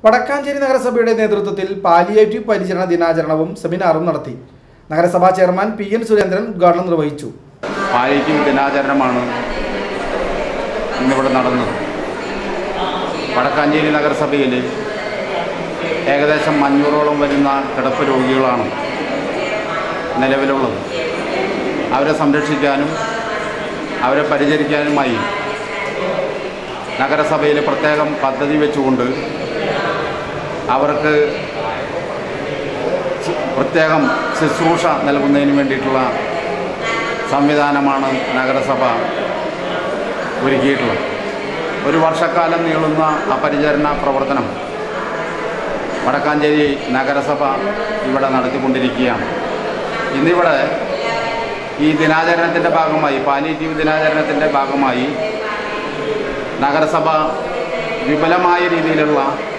വടക്കാഞ്ചേരി നഗരസഭയുടെ നേതൃത്വത്തിൽ പാലിയേറ്റീവ് പരിചരണ ദിനാചരണവും സെമിനാറും നടത്തി നഗരസഭാ ചെയർമാൻ പി എൻ സുരേന്ദ്രൻ ഉദ്ഘാടനം നിർവഹിച്ചു പാലിക്കും ദിനാചരണമാണ് ഇന്നിവിടെ നടന്നത് വടക്കാഞ്ചേരി നഗരസഭയിൽ ഏകദേശം അഞ്ഞൂറോളം വരുന്ന കിടപ്പ് രോഗികളാണ് നിലവിലുള്ളത് അവരെ സംരക്ഷിക്കാനും അവരെ പരിചരിക്കാനുമായി നഗരസഭയിൽ പ്രത്യേകം പദ്ധതി വെച്ചുകൊണ്ട് അവർക്ക് പ്രത്യേകം ശുശ്രൂഷ നൽകുന്നതിന് വേണ്ടിയിട്ടുള്ള സംവിധാനമാണ് നഗരസഭ ഒരുക്കിയിട്ടുള്ളത് ഒരു വർഷക്കാലം നീളുന്ന അപരിചരണ പ്രവർത്തനം വടക്കാഞ്ചേരി നഗരസഭ ഇവിടെ നടത്തിക്കൊണ്ടിരിക്കുകയാണ് ഇന്നിവിടെ ഈ ദിനാചരണത്തിൻ്റെ ഭാഗമായി പാലിയേറ്റീവ് ദിനാചരണത്തിൻ്റെ ഭാഗമായി നഗരസഭ വിപുലമായ രീതിയിലുള്ള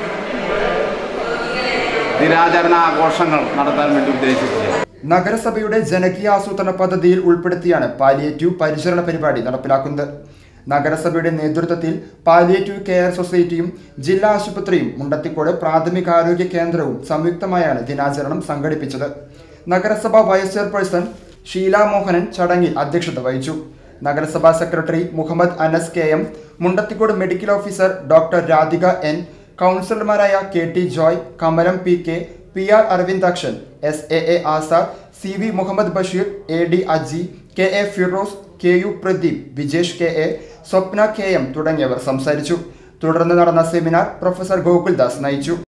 ദിനാചരണ ആഘോഷങ്ങൾ നടത്താൻ വേണ്ടി ഉദ്ദേശിക്കുകയാണ് നഗരസഭയുടെ ജനകീയ ആസൂത്രണ പദ്ധതിയിൽ ഉൾപ്പെടുത്തിയാണ് പാലിയേറ്റീവ് പരിചരണ പരിപാടി നടപ്പിലാക്കുന്നത് നഗരസഭയുടെ നേതൃത്വത്തിൽ പാലിയേറ്റീവ് കെയർ സൊസൈറ്റിയും ജില്ലാ ആശുപത്രിയും മുണ്ടത്തിക്കോട് പ്രാഥമികാരോഗ്യ കേന്ദ്രവും സംയുക്തമായാണ് ദിനാചരണം സംഘടിപ്പിച്ചത് നഗരസഭ വൈസ് ചെയർപേഴ്സൺ ഷീല മോഹനൻ ചടങ്ങിൽ അധ്യക്ഷത വഹിച്ചു നഗരസഭാ secretary Muhammad Anas K M Mundathikode medical officer doctor Radhika N കൗൺസിലർമാരായ K T Joy Kamalam P K P R Aravindakshan S A A Azad C V Muhammad Basheer A D Aji K A Firoz K U Pradeep Vijesh K A Swapna K M തുടങ്ങിയവർ സംസാരിച്ചു തുടർന്ന് നടന്ന seminar professor Gokuldas നയിച്ചു